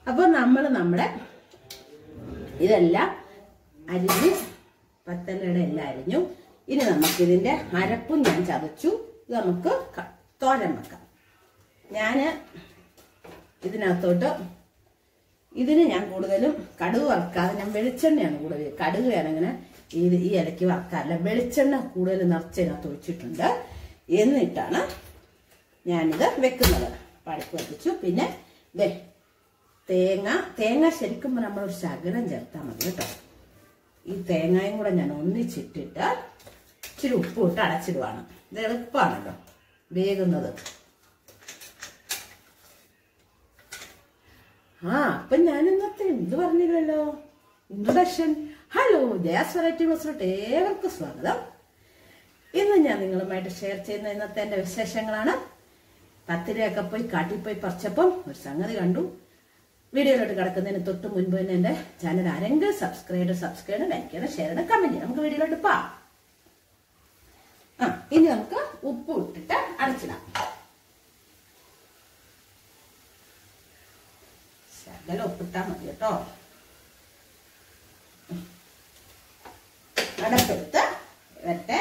അപ്പൊ നമ്മൾ നമ്മുടെ ഇതെല്ലാം അരിഞ്ഞ് പത്തലയുടെ എല്ലാം അരിഞ്ഞു ഇനി നമുക്ക് ഇതിന്റെ അരപ്പും ഞാൻ ചതച്ചു ഇത് നമുക്ക് ക- തോരൻ വെക്കാം ഞാന് ഇതിനകത്തോട്ട് ഇതിന് ഞാൻ കൂടുതലും കടുക് വറുക്കാതെ ഞാൻ വെളിച്ചെണ്ണയാണ് കൂടുതൽ കടുക് ഞാനങ്ങനെ ഇത് ഈ ഇലയ്ക്ക് വറുക്കാറില്ല വെളിച്ചെണ്ണ കൂടുതൽ നിറച്ചതിനകത്ത് ഒഴിച്ചിട്ടുണ്ട് എന്നിട്ടാണ് ഞാനിത് വെക്കുന്നത് പഴുപ്പ് വെച്ചു പിന്നെ ദേ തേങ്ങ തേങ്ങ ശരിക്കും നമ്മൾ ഒരു ശകലം ചേർത്താൽ മതി കേട്ടോ ഈ തേങ്ങയും കൂടെ ഞാൻ ഒന്നിച്ചിട്ടിട്ട് ഇച്ചിരി ഉപ്പ് ഇട്ട് അടച്ചിടുവാണ് ഇത് എളുപ്പമാണല്ലോ വേകുന്നത് ആ അപ്പൊ ഞാൻ ഇന്നത്തെ ഇത് പറഞ്ഞില്ലല്ലോ ഇൻട്രൊഡക്ഷൻ ഹലോ ജയാസ് വെറൈറ്റി ബസ്സിലോട്ട് ഏവർക്കും സ്വാഗതം ഇന്ന് ഞാൻ നിങ്ങളുമായിട്ട് ഷെയർ ചെയ്യുന്ന ഇന്നത്തെ എന്റെ വിശേഷങ്ങളാണ് പത്തിരയൊക്കെ പോയി കാട്ടിൽ പോയി പറിച്ചപ്പം ഒരു സംഗതി കണ്ടു വീഡിയോയിലോട്ട് കിടക്കുന്നതിന് തൊട്ട് മുൻപ് തന്നെ എന്റെ ചാനൽ ആരെങ്കിലും സബ്സ്ക്രൈബ് സബ്സ്ക്രൈബ് ലൈക്ക് ചെയ്യണം ഷെയർ ചെയ്യണം കമന്റ് ചെയ്യണം നമുക്ക് വീഡിയോയിലോട്ട് പോവാം ആ ഇനി നമുക്ക് ഉപ്പ് ഇട്ടിട്ട് അടച്ചിടാം ശകലം ഉപ്പിട്ടാ മതി കേട്ടോ അടപ്പെടുത്ത് വരട്ടെ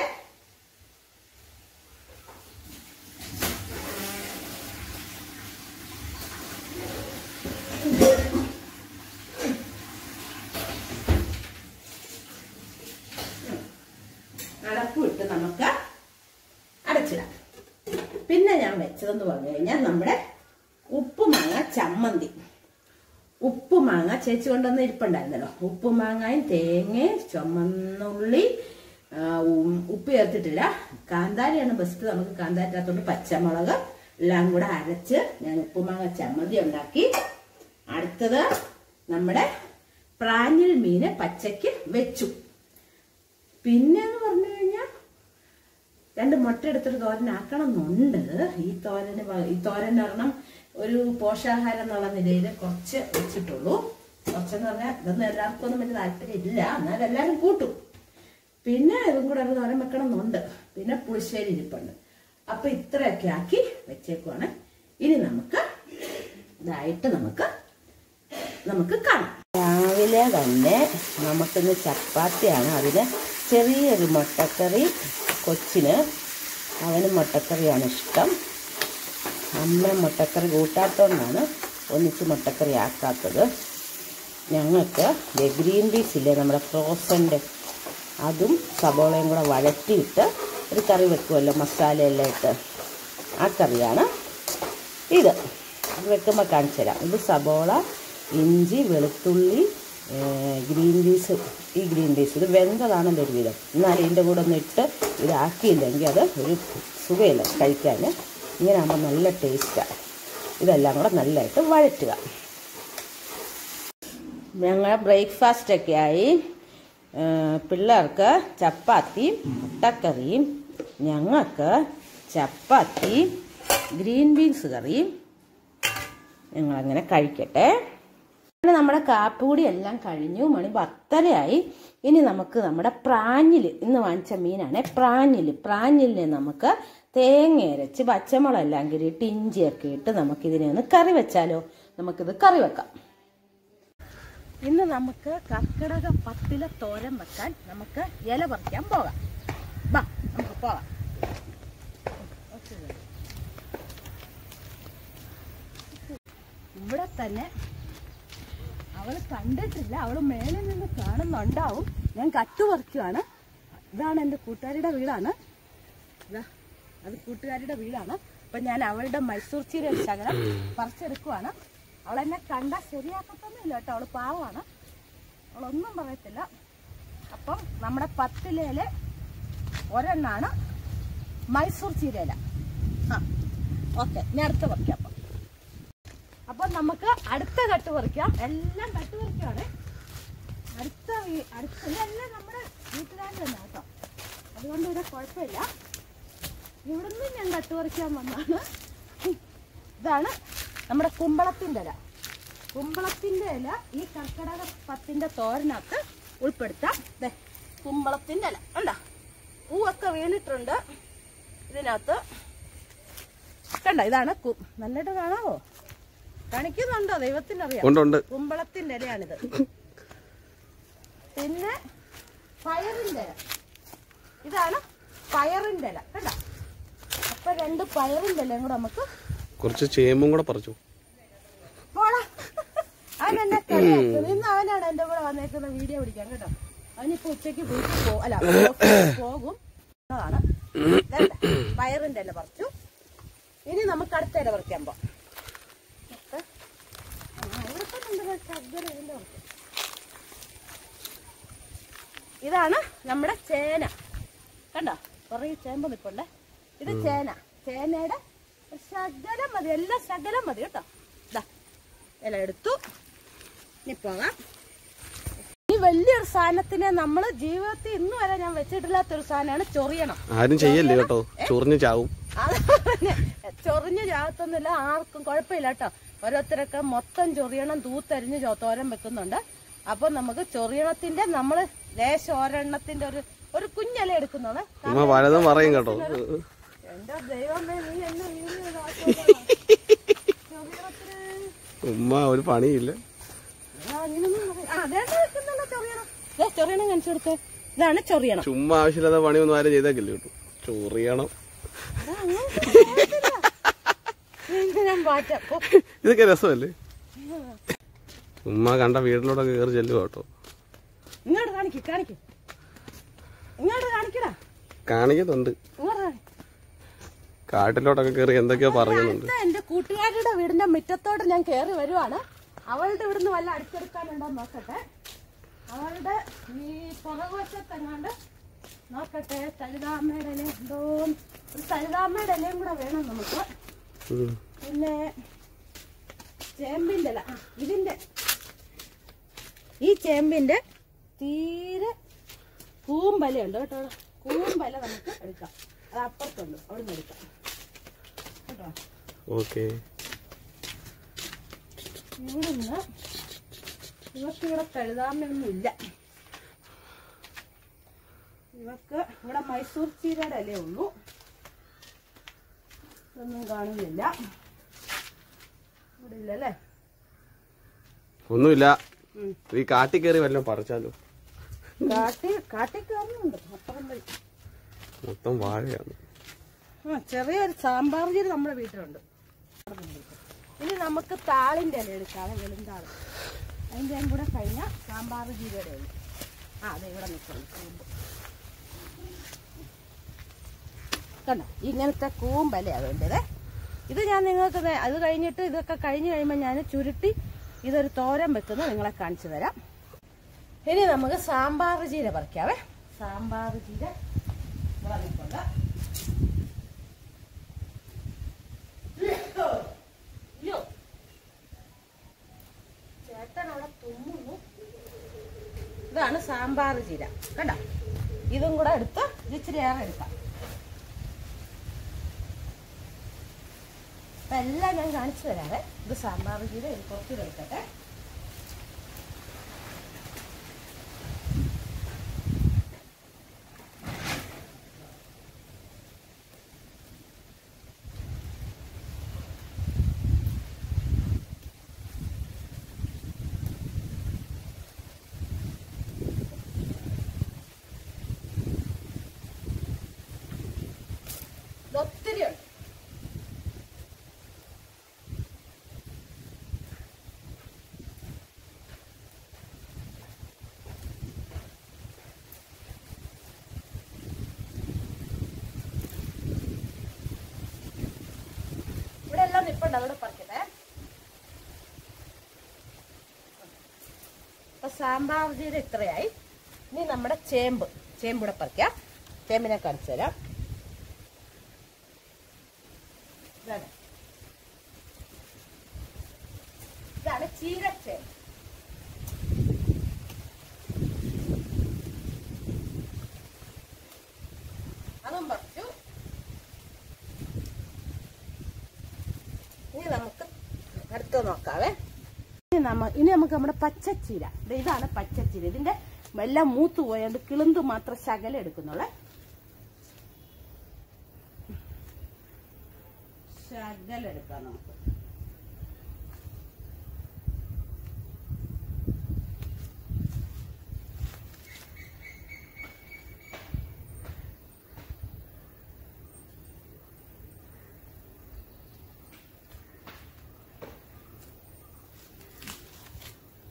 അടപ്പും ഇട്ട് നമുക്ക് അടച്ചിടാം പിന്നെ ഞാൻ വെച്ചതെന്ന് പറഞ്ഞു കഴിഞ്ഞാൽ നമ്മുടെ ഉപ്പുമാങ്ങ ചമ്മന്തി ഉപ്പുമാങ്ങ ചേച്ചി കൊണ്ടുവന്ന് ഇരിപ്പുണ്ടായിരുന്നല്ലോ ഉപ്പുമാങ്ങയും തേങ്ങയും ചുമന്നുള്ളി ആ, ഉം, ഉപ്പ് ചേർത്തിട്ടില്ല കാന്താരിയാണ് ബെസ്റ്റ് നമുക്ക് കാന്താരിക്കകത്തോണ്ട് പച്ചമുളക് എല്ലാം കൂടെ അരച്ച് ഞാൻ ഉപ്പുമാങ്ങ ചമ്മന്തി ഉണ്ടാക്കി അടുത്തത് നമ്മുടെ പ്രാഞ്ഞിൽ മീന് പച്ചയ്ക്ക് വെച്ചു പിന്നെ എന്ന് പറഞ്ഞു കഴിഞ്ഞാൽ രണ്ട് മുട്ട എടുത്തിട്ട് തോരനാക്കണം എന്നുണ്ട് ഈ തോരന് വ- ഈ തോരൻ ഒരെണ്ണം ഒരു പോഷകാഹാരം എന്നുള്ള നിലയിൽ കുറച്ച് വെച്ചിട്ടുള്ളൂ കുറച്ചെന്ന് പറഞ്ഞാൽ ഇതൊന്നും എല്ലാവർക്കും ഒന്നും വലിയ താല്പര്യം ഇല്ല എന്നാൽ എല്ലാവരും കൂട്ടും പിന്നെ ഇതും കൂടെ ഒരു തോരൻ വെക്കണം എന്നുണ്ട് പിന്നെ പുളിശ്ശേരി ഇരിപ്പുണ്ട് അപ്പൊ ഇത്രയൊക്കെ ആക്കി വെച്ചേക്കുവാണ് ഇനി നമുക്ക് ഇതായിട്ട് നമുക്ക് നമുക്ക് കാണാം രാവിലെ തന്നെ നമുക്കിന്ന് ചപ്പാത്തിയാണ് അതിന് ചെറിയൊരു മുട്ടക്കറി കൊച്ചിന് അവന് മുട്ടക്കറിയാണ് ഇഷ്ടം അമ്മ മുട്ടക്കറി കൂട്ടാത്തോണ്ടാണ് ഒന്നിച്ച് മുട്ടക്കറി ആക്കാത്തത് ഞങ്ങൾക്ക് ദേ ഗ്രീൻ പീസ് ഇല്ലേ നമ്മുടെ ഫ്രോസൻ്റെ അതും സബോളയും കൂടെ വഴറ്റിയിട്ട് ഒരു കറി വെക്കുമല്ലോ മസാലയെല്ലാം ഇട്ട് ആ കറിയാണ് ഇത് ഇത് വെക്കുമ്പോൾ കാണിച്ചു തരാം ഇത് സബോള ഇഞ്ചി വെളുത്തുള്ളി ഏഹ്, ഗ്രീൻ പീസ് ഈ ഗ്രീൻ പീസ് ഇത് വെന്തതാണല്ലോ ഒരു വിധം എന്നാൽ ഇതിൻ്റെ കൂടെ ഒന്ന് ഇട്ട് ഇതാക്കിയില്ലെങ്കിൽ അത് ഒരു സുഖമില്ല കഴിക്കാൻ ഇങ്ങനെ ആകുമ്പോൾ നല്ല ടേസ്റ്റാണ് ഇതെല്ലാം കൂടെ നല്ലതായിട്ട് വഴറ്റുക ഞങ്ങൾ ബ്രേക്ക്ഫാസ്റ്റ് ഒക്കെ ആയി ആ, പിള്ളേർക്ക് ചപ്പാത്തിയും മുട്ടക്കറിയും ഞങ്ങൾക്ക് ചപ്പാത്തി ഗ്രീൻ ബീൻസ് കറിയും ഞങ്ങളങ്ങനെ കഴിക്കട്ടെ അങ്ങനെ നമ്മുടെ കാപ്പുകൂടി എല്ലാം കഴിഞ്ഞു മണി പത്തരയായി ഇനി നമുക്ക് നമ്മുടെ പ്രാഞ്ഞിൽ ഇന്ന് വാങ്ങിച്ച മീനാണ് പ്രാഞ്ഞിൽ പ്രാഞ്ഞിലിനെ നമുക്ക് തേങ്ങ അരച്ച് പച്ചമുളകെല്ലാം കീറിയിട്ട് ഇഞ്ചിയൊക്കെ ഇട്ട് നമുക്കിതിനെ ഒന്ന് കറി വെച്ചാലോ നമുക്കിത് കറി വെക്കാം ഇന്ന് നമുക്ക് കർക്കിടക പത്തിലെ തോരൻ വെക്കാൻ നമുക്ക് ഇല പറിക്കാൻ പോകാം ബാ നമുക്ക് പോകാം ഇവിടെ തന്നെ അവള് കണ്ടിട്ടില്ല അവള് മേളിൽ നിന്ന് കാണുന്നുണ്ടാവും ഞാൻ കട്ട് പറിക്കുവാണ് ഇതാണ് എൻ്റെ കൂട്ടുകാരിയുടെ വീടാണ് ഇതാ അത് കൂട്ടുകാരിയുടെ വീടാണ് അപ്പൊ ഞാൻ അവളുടെ മൈസൂർ ചീര ഒരു ശകലം പറിച്ചെടുക്കുവാണ് അവളെന്നെ കണ്ട ശരിയാക്കത്തൊന്നുമില്ല കേട്ടോ അവള് പാവമാണ് അവളൊന്നും പറയത്തില്ല അപ്പം നമ്മുടെ പത്തിലയിലെ ഒരെണ്ണാണ് മൈസൂർ ചീരയില ആ ഓക്കെ ഞാൻ അടുത്ത പറിക്കാം അപ്പം അപ്പൊ നമുക്ക് അടുത്ത കട്ട് പറിക്കാം എല്ലാം കട്ട് പറിക്കാണ് അടുത്ത വീ- അടുത്ത ഇതെല്ലാം നമ്മുടെ വീട്ടുകാർ തന്നെ കേട്ടോ അതുകൊണ്ട് ഇവിടെ കുഴപ്പമില്ല ഇവിടുന്ന് ഞാൻ കട്ട് പറിക്കാൻ വന്നാണ് ഇതാണ് നമ്മുടെ കുമ്പളത്തിന്റെ ഇല കുമ്പളത്തിന്റെ ഇല ഈ കർക്കിടക പത്തിന്റെ തോരനകത്ത് ഉൾപ്പെടുത്താം ദേ കുമ്പളത്തിന്റെ ഇല ഉണ്ടോ പൂവൊക്കെ വീണിട്ടുണ്ട് ഇതിനകത്ത് കണ്ട ഇതാണ് കു- നല്ലതായിട്ട് കാണാവോ കാണിക്കുന്നുണ്ടോ ദൈവത്തിനറിയാം ഉണ്ട് ഉണ്ട് കുമ്പളത്തിന്റെ ഇലയാണിത് പിന്നെ പയറിന്റെ ഇല ഇതാണ് പയറിന്റെ ഇല കേട്ടോ അപ്പൊ രണ്ട് പയറിന്റെ ഇലയും കൂടെ നമുക്ക് കുറച്ച് ചേമ്പും കൂടെ പറിച്ചു പോടാ അവൻ എന്നെ കളിയാക്കുന്നു ഇന്ന് അവനാണ് എന്റെ കൂടെ വന്നേക്കുന്ന വീഡിയോ പിടിക്കാൻ കേട്ടോ അവനിപ്പോ ഉച്ചക്ക് വീട്ടിൽ പോകും അല്ല പോകും അതാണ് ഇതേണ്ട, പയറിന്റെ ഇല പറിച്ചു ഇനി നമുക്ക് അടുത്ത ഇല പറിക്കാൻ പോവാം ഒക്കെ. ആ, ഇവിടുത്തെ ഉണ്ട് ശകലം ഇതിന്റെ പുറത്ത്. ഇതാണ് നമ്മുടെ ചേന കണ്ടോ കുറേ ചേമ്പ് നിൽപ്പുണ്ടേ ഇത് ചേന ചേനയുടെ ഒരു ശകലം മതി എല്ലാം ശകലം മതി കേട്ടോ ഇതാ ഇല എടുത്തു ഇനി പോകാം ഈ വലിയൊരു സാധനത്തിനെ നമ്മൾ ജീവിതത്തിൽ ഇന്ന് വരെ ഞാൻ വെച്ചിട്ടില്ലാത്തൊരു സാധനമാണ് ചൊറിയണം ആരും ചെയ്യല്ലേ കേട്ടോ ചൊറിഞ്ഞ് ചാവും അത് പറഞ്ഞ് ചൊറിഞ്ഞ് ചാകത്തൊന്നുമില്ല ആർക്കും കുഴപ്പമില്ല കേട്ടോ ഓരോരുത്തരൊക്കെ മൊത്തം ചൊറിയണം തൂത്തരിഞ്ഞ് ചോ- തോരൻ വെക്കുന്നുണ്ട് അപ്പൊ നമുക്ക് ചൊറിയണത്തിന്റെ നമ്മള് ലേശം ഒരെണ്ണത്തിന്റെ ഒരു ഒരു കുഞ്ഞല എടുക്കുന്നതാണ് ഉമ്മ പലതും പറയും കേട്ടോ എന്റെ ദൈവമേ നീ എന്നെ വീഡിയോ ചൊറിയണത്തിന് ഉമ്മ ഒരു പണിയില്ല ആ, അങ്ങനൊന്നും പറ- ആ, അതേണ്ട വെക്കുന്നല്ലോ ചൊറിയണം ദേ, ചൊറിയണം കാണിച്ചു കൊടുത്തേ ഇതാണ് ചൊറിയണം ചുമ്മാ ആവശ്യമില്ലാത്ത പണിയൊന്നും ആരും ചെയ്തേക്കില്ല കേട്ടോ ചൊറിയണം അതാ, അങ്ങനത്തെ ചെയ്യത്തില്ല. നിനക്ക് ഞാൻ മാറ്റാം പോ. ഇതൊക്കെ രസമല്ലേ ഉമ്മ കണ്ട വീട്ടിലോട്ടൊക്കെ കയറി ചെല്ലുക കേട്ടോ ഇങ്ങോട്ട് കാണിക്ക് കാണിക്ക് ഇങ്ങോട്ട് കാണിക്കടാ കാണിക്കുന്നുണ്ട് ഇങ്ങോട്ട് കാണി. കാട്ടിലോട്ടൊക്കെ കയറി എന്തൊക്കെയോ പറയുന്നുണ്ട് അടുത്ത എന്റെ കൂട്ടുകാരുടെ വീടിന്റെ മുറ്റത്തോട്ട് ഞാൻ കയറി വരുവാണ് അവളുടെ ഇവിടുന്ന് വല്ല അടിച്ചെടുക്കാനുണ്ടോ നോക്കട്ടെ അവളുടെ ഈ പുറകുവശത്തെങ്ങാണ്ട് നോക്കട്ടെ സരിതാമ്മയുടെ ഇല എന്തോ ഒരു സരിതാമ്മയുടെ ഇലയും കൂടെ വേണം നമുക്ക് ഉം. പിന്നെ ചേമ്പിന്റെ ഇല ആ, ഇതിന്റെ ഈ ചേമ്പിന്റെ തീരെ കൂമ്പലയുണ്ട് കേട്ടോ കൂമ്പല നമുക്ക് എടുക്കാം അത് അപ്പുറത്തുണ്ട് അവിടെ നിന്ന് എടുക്കാം കേട്ടോ ഓക്കെ ഇവിടെ നിന്ന് ഇവർക്ക് ഇവിടെ കഴുതാമൊന്നും ഇല്ല ഇവക്ക് ഇവിടെ മൈസൂർ ചീരയുടെ ഇലയേ ഉള്ളൂ ഇതൊന്നും കാണുന്നില്ല ഇവിടെ ഇല്ലല്ലേ ഒന്നുമില്ല ഉം. ഈ കാട്ടിൽ കയറി വല്ലതും പറിച്ചാലോ കാട്ടി കാട്ടി കയറുന്നുണ്ട് അപ്പുറം വഴി മൊത്തം വാഴയാണ് ആ ചെറിയൊരു സാമ്പാർ ചീര നമ്മുടെ വീട്ടിലുണ്ട് ഇനി നമുക്ക് താളിന്റെ ഇല എടുക്കാം വെളുന്താള് അതിൻ്റെ കൂടെ കഴിഞ്ഞാൽ സാമ്പാർ ജീരയുടെ ഉള്ളു ആ അതെ ഇവിടെ നിൽക്കുന്നു കൂമ്പ് കണ്ടോ ഇങ്ങനത്തെ കൂമ്പലയാണ് വേണ്ടത് ഇത് ഞാൻ നിങ്ങൾക്ക് ദേ അത് കഴിഞ്ഞിട്ട് ഇതൊക്കെ കഴിഞ്ഞ് കഴിയുമ്പോൾ ഞാൻ ചുരുട്ടി ഇതൊരു തോരൻ വെക്കുന്നത് നിങ്ങളെ കാണിച്ചു തരാം ഇനി നമുക്ക് സാമ്പാർ ചീര പറിക്കാവേ സാമ്പാർ ചീര ഇവിടെ നിൽപ്പുണ്ട് അയ്യോ ചേട്ടൻ അവിടെ തുമ്മുന്നു ഇതാണ് സാമ്പാർ ചീര കണ്ട ഇതും കൂടെ എടുത്ത് ഇത് ഇച്ചിരി ഏറെ എടുക്കാം അപ്പൊ എല്ലാം ഞാൻ കാണിച്ചു തരാവേ ഇത് സാമ്പാർ ചീര ഇത് കുറച്ച് എടുക്കട്ടെ ഇത് ഒത്തിരി ഉണ്ട് ഇവിടെ എല്ലാം നിപ്പുണ്ട് അവിടെ പറിക്കട്ടെ അപ്പൊ സാമ്പാർ ജീര ഇത്രയായി ഇനി നമ്മുടെ ചേമ്പ് ചേമ്പ് ഇവിടെ പറിക്കാം ചേമ്പിനെ കാണിച്ചു തരാം ഇതാണ് ഇതാണ് ചീരച്ചേമ്പ് അതും പറിച്ചു ഇനി നമുക്ക് അടുത്ത് നോക്കാവേ ഇനി നമ്മ ഇനി നമുക്ക് നമ്മുടെ പച്ചച്ചീര ദേ ഇതാണ് പച്ചച്ചീര ഇതിന്റെ എല്ലാം മൂത്ത് പോയാണ്ട് കിളുന്ത് മാത്രം ശകലം എടുക്കുന്നുള്ളേ ശകലം എടുക്കാം നമുക്ക്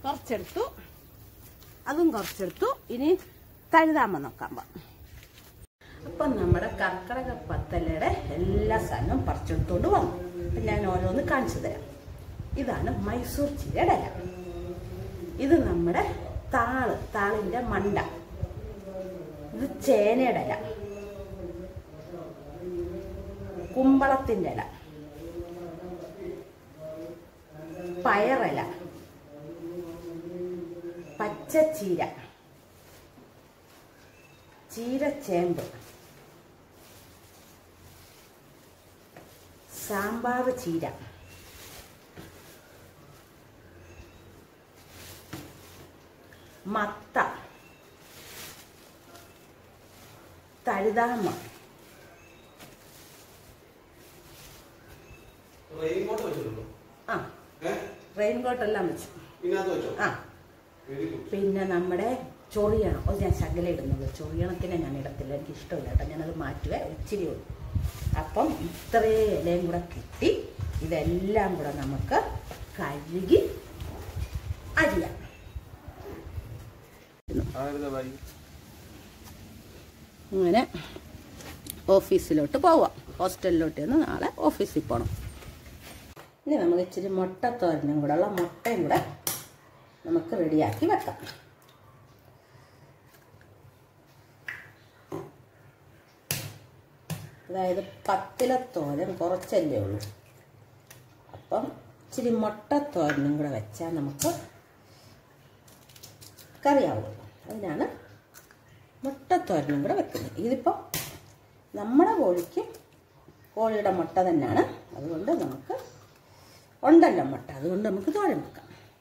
കുറച്ചെടുത്തു അതും കുറച്ചെടുത്തു ഇനി തഴുതാമ നോക്കാൻ പോവാം അപ്പം നമ്മുടെ കർക്കിടക പത്തലയുടെ എല്ലാ സാധനവും പറിച്ചെടുത്തോണ്ട് വന്നു അപ്പം ഞാൻ ഓരോന്ന് കാണിച്ചു തരാം ഇതാണ് മൈസൂർ ചീരയുടെ ഇല ഇത് നമ്മുടെ താള് താളിന്റെ മണ്ട ഇത് ചേനയുടെ ഇല കുമ്പളത്തിന്റെ ഇല പയറില പച്ചച്ചീര ചീരച്ചേമ്പ് സാമ്പാർ ചീര മത്ത തഴുതാമ റെയിൻകോട്ട് വെച്ചിട്ടുണ്ടോ ആ റെയിൻകോട്ട് എല്ലാം വെച്ചു ഇതിനകത്ത് വെച്ചോ ആ വെരി ഗുഡ് പിന്നെ നമ്മുടെ ചൊറിയണം അത് ഞാൻ ശകലം ഇടുന്നുള്ളൂ ചൊറിയണത്തിന് ഞാൻ ഇടത്തില്ല എനിക്ക് ഇഷ്ടമില്ല കേട്ടോ ഞാനത് മാറ്റുവേ ഇച്ചിരി ഉള്ളൂ അപ്പം ഇത്രയും ഇലയും കൂടെ കിട്ടി ഇതെല്ലാം കൂടെ നമുക്ക് കഴുകി അരിയാം ആരുടെ ബൈ അങ്ങനെ ഓഫീസിലോട്ട് പോവാം ഹോസ്റ്റലിലോട്ട് നിന്ന് നാളെ ഓഫീസിൽ പോകണം ഇനി നമുക്ക് ഇച്ചിരി മുട്ടത്തോരനും കൂടെ ഉള്ള മുട്ടയും കൂടെ നമുക്ക് റെഡിയാക്കി വെക്കാം അതായത് പത്തിലത്തോരൻ കുറച്ചല്ലേ ഉള്ളൂ അപ്പം ഇച്ചിരി മുട്ടത്തോരനും കൂടെ വെച്ചാൽ നമുക്ക് കറിയാവുള്ളൂ അതിനാണ് മുട്ടത്തോരനും കൂടെ വെക്കുന്നത് ഇതിപ്പോൾ നമ്മുടെ കോഴിക്ക് കോഴിയുടെ മുട്ട തന്നെയാണ് അതുകൊണ്ട് നമുക്ക് ഉണ്ടല്ലോ മുട്ട അതുകൊണ്ട് നമുക്ക് തോരൻ വെക്കാം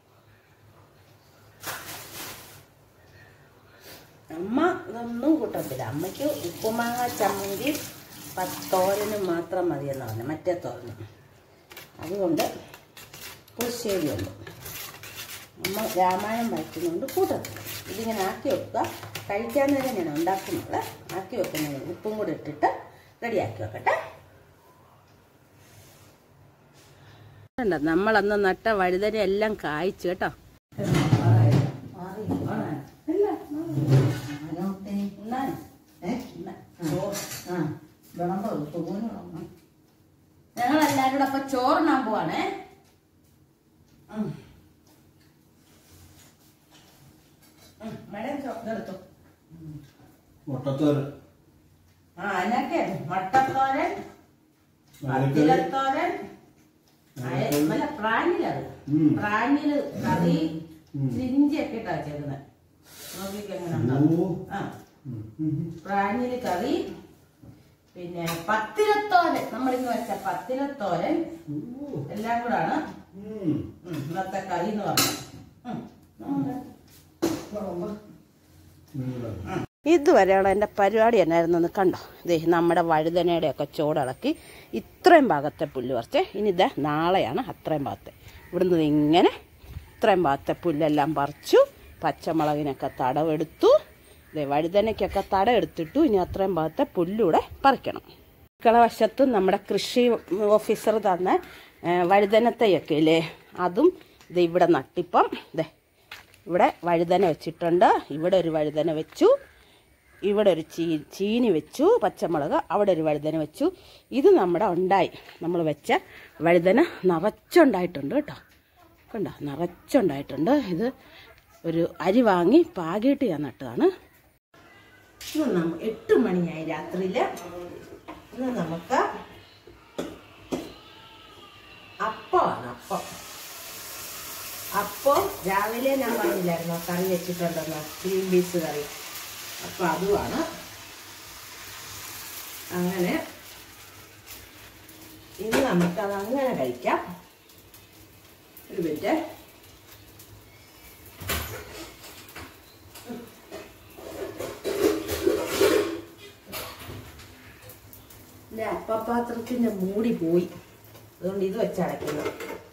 അമ്മ ഇതൊന്നും കൂട്ടത്തില്ല അമ്മയ്ക്ക് ഉപ്പുമാങ്ങ ചമ്മന്തി തോരനും മാത്രം മതിയെന്ന് പറഞ്ഞു മറ്റേ തോരനും അതുകൊണ്ട് പുളിശ്ശേരിയുണ്ട് അമ്മ രാമായണം വായിക്കുന്നുണ്ട് കൂട്ടത്തില്ല ഇതിങ്ങനെ ആക്കി വെക്കുക കഴിക്കാൻ നേരം ഞാൻ ഉണ്ടാക്കുന്നത് ആക്കി വെക്കുന്നതിന് ഉപ്പും കൂടെ ഇട്ടിട്ട് റെഡിയാക്കി വെക്കട്ടെ കണ്ടോ നമ്മളന്ന് നട്ട വഴുതന എല്ലാം കായ്ച്ചു കേട്ടോ ഞങ്ങൾ എല്ലാരും കൂടെ അപ്പൊ ചോറിനാൻ പോവാണേ ഉം. ഉം, മേഡം ചോറെടുത്തു മുട്ടത്തോരൻ ആ അതിനൊക്കെ മട്ടത്തോരൻ പത്തിലത്തോരൻ അല്ല പ്രാണിലത് ഉം. പ്രാണില് കറി ഉം. ഇഞ്ചിയൊക്കെ ഇട്ടാ വെച്ചേക്കുന്നത് നോക്കിക്കെങ്ങനെ ഓ. ആ ഉം, ഉം. പ്രാണില് കറി പിന്നെ പത്തിലത്തോരൻ നമ്മളിന്ന് വെച്ച പത്തിലത്തോരൻ ഓ. എല്ലാം കൂടാണ് ഉം. ഉം, ഇന്നത്തെ കറി എന്ന് പറഞ്ഞത് ഉം. നമ്മുടെ ഉം. ഇതുവരെയുള്ള എൻ്റെ പരിപാടി എന്നായിരുന്നു എന്ന് കണ്ടോ ദേ നമ്മുടെ വഴുതനയുടെയൊക്കെ ചോടിളക്കി ഇത്രയും ഭാഗത്തെ പുല്ല് പറിച്ച് ഇനി ഇതാ നാളെയാണ് അത്രയും ഭാഗത്തെ ഇവിടുന്ന് ദേ ഇങ്ങനെ ഇത്രയും ഭാഗത്തെ പുല്ലെല്ലാം പറിച്ചു പച്ചമുളകിനൊക്കെ തടവെടുത്തു ദേ വഴുതനയ്ക്കൊക്കെ തടമെടുത്തിട്ടു ഇനി അത്രയും ഭാഗത്തെ പുല്ലൂടെ പറിക്കണം വശത്ത് നമ്മുടെ കൃഷി ഓഫീസർ തന്ന ഏ, വഴുതനത്തൈയൊക്കെ ഇല്ലേ അതും ഇത് ഇവിടെ നട്ടിപ്പം ദേ ഇവിടെ വഴുതന വെച്ചിട്ടുണ്ട് ഇവിടെ ഒരു വഴുതന വെച്ചു ഇവിടെ ഒരു ചീ ചീനി വെച്ചു പച്ചമുളക് അവിടെ ഒരു വഴുതന വെച്ചു ഇത് നമ്മുടെ ഉണ്ടായി നമ്മൾ വെച്ച വഴുതന നിറച്ചുണ്ടായിട്ടുണ്ട് കേട്ടോ കണ്ടോ നിറച്ചുണ്ടായിട്ടുണ്ട് ഇത് ഒരു അരി വാങ്ങി പാകിയിട്ട് ഞാൻ നട്ടതാണ് ഇന്ന് നമ്മ എട്ട് മണിയായി രാത്രിയിൽ ഇന്ന് നമുക്ക് അപ്പമാണ് അപ്പം അപ്പോൾ രാവിലെ ഞാൻ പറഞ്ഞില്ലായിരുന്നോ കറി വെച്ചിട്ടുണ്ടെന്ന് ഗ്രീൻ പീസ് കറി അപ്പോൾ അതുമാണ് അങ്ങനെ ഇന്ന് നമുക്കത് അങ്ങനെ കഴിക്കാം ഒരു മിനിറ്റ് എൻ്റെ അപ്പപാത്രത്തിൻ്റെ മൂടി പോയി അതുകൊണ്ട് ഇത് വെച്ചടയ്ക്കുന്നു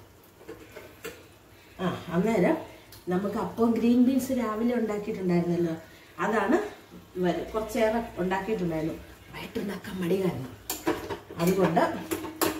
ആ അന്നേരം നമുക്ക് അപ്പം ഗ്രീൻ ബീൻസ് രാവിലെ ഉണ്ടാക്കിയിട്ടുണ്ടായിരുന്നല്ലോ അതാണ് വരും കുറച്ചേറെ ഉണ്ടാക്കിയിട്ടുണ്ടായിരുന്നു വൈകിട്ടുണ്ടാക്കാൻ മടി കാരണം അതുകൊണ്ട്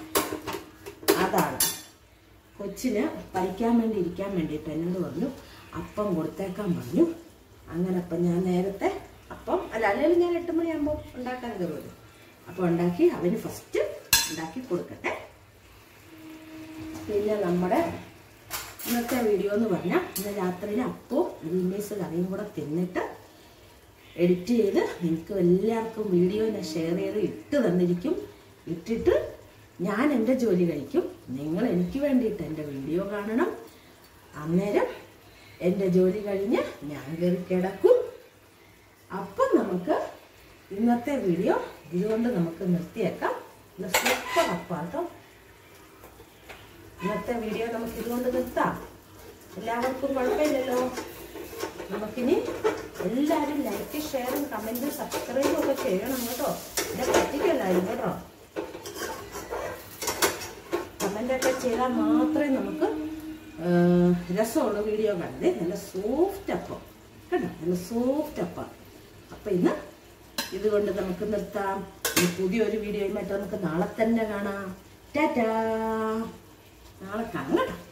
അതാണ് കൊച്ചിന് പഠിക്കാൻ വേണ്ടി ഇരിക്കാൻ വേണ്ടിയിട്ട് എന്നോട് പറഞ്ഞു അപ്പം കൊടുത്തേക്കാൻ പറഞ്ഞു അങ്ങനെ അപ്പം ഞാൻ നേരത്തെ അപ്പം അല്ല അല്ലെങ്കിൽ ഞാൻ എട്ട് മണിയാകുമ്പോൾ ഉണ്ടാക്കാൻ കയറുമല്ലോ അപ്പം ഉണ്ടാക്കി അവന് ഫസ്റ്റ് ഉണ്ടാക്കി കൊടുക്കട്ടെ പിന്നെ നമ്മുടെ ഇന്നത്തെ വീഡിയോ എന്ന് പറഞ്ഞാൽ ഇന്ന് രാത്രിയിൽ അപ്പവും ഗ്രീൻ പീസ് കറിയും കൂടെ തിന്നിട്ട് എഡിറ്റ് ചെയ്ത് നിങ്ങൾക്ക് എല്ലാവർക്കും വീഡിയോ ഞാൻ ഷെയർ ചെയ്ത് ഇട്ട് തന്നിരിക്കും ഇട്ടിട്ട് ഞാൻ എൻ്റെ ജോലി കഴിക്കും നിങ്ങൾ എനിക്ക് വേണ്ടിയിട്ട് എൻ്റെ വീഡിയോ കാണണം അന്നേരം എൻ്റെ ജോലി കഴിഞ്ഞ് ഞാൻ കയറി കിടക്കും അപ്പം നമുക്ക് ഇന്നത്തെ വീഡിയോ ഇതുകൊണ്ട് നമുക്ക് നിർത്തിയേക്കാം ഇന്ന് സൂപ്പർ അപ്പാട്ടോ ഇന്നത്തെ വീഡിയോ നമുക്ക് ഇതുകൊണ്ട് നിർത്താം എല്ലാവർക്കും കുഴപ്പമില്ലല്ലോ നമുക്കിനി എല്ലാവരും ലൈക്ക് ഷെയറും കമൻറ്റും സബ്സ്ക്രൈബും ഒക്കെ ചെയ്യണം കേട്ടോ എന്നെ പറ്റിക്കല്ലായിരുന്നു കേട്ടോ കമൻ്റൊക്കെ ചെയ്താൽ മാത്രമേ നമുക്ക് ആ, രസമുള്ള വീഡിയോ കണ്ടത് നല്ല സോഫ്റ്റ് അപ്പം കേട്ടോ നല്ല സോഫ്റ്റ് അപ്പം അപ്പം ഇന്ന് ഇതുകൊണ്ട് നമുക്ക് നിർത്താം ഇനി പുതിയൊരു വീഡിയോയുമായിട്ട് നമുക്ക് നാളെ തന്നെ കാണാം ടാറ്റാ നാളെ കാണാം കേട്ടോ